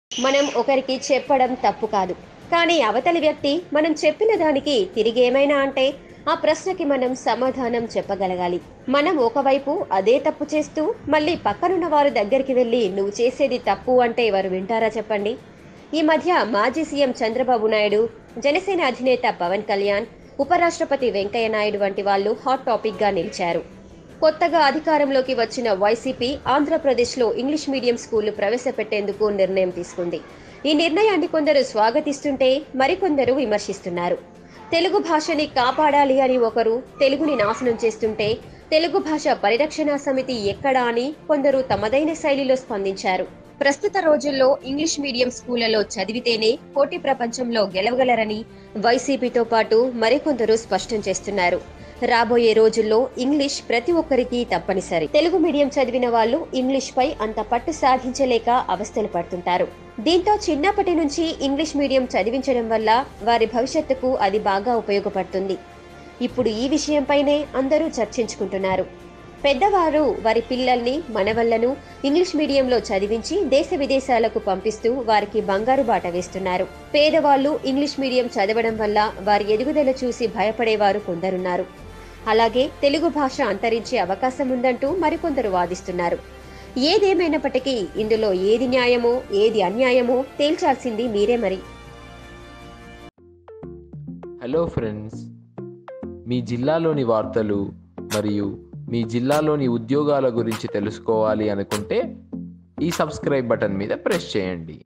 మనం ఒకరికి చెప్పడం తప్పు కాదు కానీ అవతలి వ్యక్తి మనం చెప్పిన దానికి తిరిగి ఏమైనా అంటే ఆ ప్రశ్నకి మనం సమాధానం చెప్పగలగాలి మనం ఒకవైపు అదే తప్పు చేస్తూ మళ్ళీ పక్కనున్న వారి దగ్గరికి వెళ్ళి నువ్వు చేసేది తప్పు అంటే వారు వింటారా చెప్పండి ఈ మధ్య మాజీ సీఎం చంద్రబాబు నాయుడు జనసేన అధినేత పవన్ కళ్యాణ్ ఉపరాష్ట్రపతి వెంకయ్య నాయుడు వంటి వాళ్ళు హాట్ టాపిక్ గా నిలిచారు కొత్తగా అధికారంలోకి వచ్చిన వైసీపీ ఆంధ్రప్రదేశ్లో ఇంగ్లీష్ మీడియం స్కూళ్లు ప్రవేశపెట్టేందుకు నిర్ణయం తీసుకుంది ఈ నిర్ణయాన్ని కొందరు స్వాగతిస్తుంటే మరికొందరు విమర్శిస్తున్నారు తెలుగు భాషని కాపాడాలి అని ఒకరు తెలుగుని నాశనం చేస్తుంటే తెలుగు భాష పరిరక్షణ సమితి ఎక్కడా అని కొందరు తమదైన శైలిలో స్పందించారు ప్రస్తుత రోజుల్లో ఇంగ్లీష్ మీడియం స్కూళ్లలో చదివితేనే పోటీ ప్రపంచంలో గెలవగలరని వైసీపీతో పాటు మరికొందరు స్పష్టం చేస్తున్నారు రాబోయే రోజుల్లో ఇంగ్లీష్ ప్రతి ఒక్కరికి తప్పనిసరి తెలుగు మీడియం చదివిన వాళ్ళు ఇంగ్లీష్ పై అంత పట్టు సాధించలేక అవస్థలు పడుతుంటారు దీంతో చిన్నప్పటి నుంచి ఇంగ్లీష్ మీడియం చదివించడం వల్ల వారి భవిష్యత్తుకు అది బాగా ఉపయోగపడుతుంది ఇప్పుడు ఈ విషయంపైనే అందరూ చర్చించుకుంటున్నారు పెద్దవారు వారి పిల్లల్ని మనవళ్లను ఇంగ్లీష్ మీడియంలో చదివించి దేశ విదేశాలకు పంపిస్తూ వారికి బంగారు బాట వేస్తున్నారు పేదవాళ్ళు ఇంగ్లీష్ మీడియం చదవడం వల్ల వారి ఎదుగుదల చూసి భయపడేవారు కొందరున్నారు అలాగే తెలుగు భాష అంతరించే అవకాశం ఉందంటూ మరికొందరు వాదిస్తున్నారు ఏదేమైనప్పటికీ ఇందులో ఏది న్యాయమో ఏది అన్యాయమో తేల్చాల్సింది మీరే మరి హలో ఫ్రెండ్స్ మీ జిల్లాలోని వార్తలు మరియు మీ జిల్లాలోని ఉద్యోగాల గురించి తెలుసుకోవాలి అనుకుంటే ఈ సబ్స్క్రైబ్ బటన్ మీద ప్రెస్ చేయండి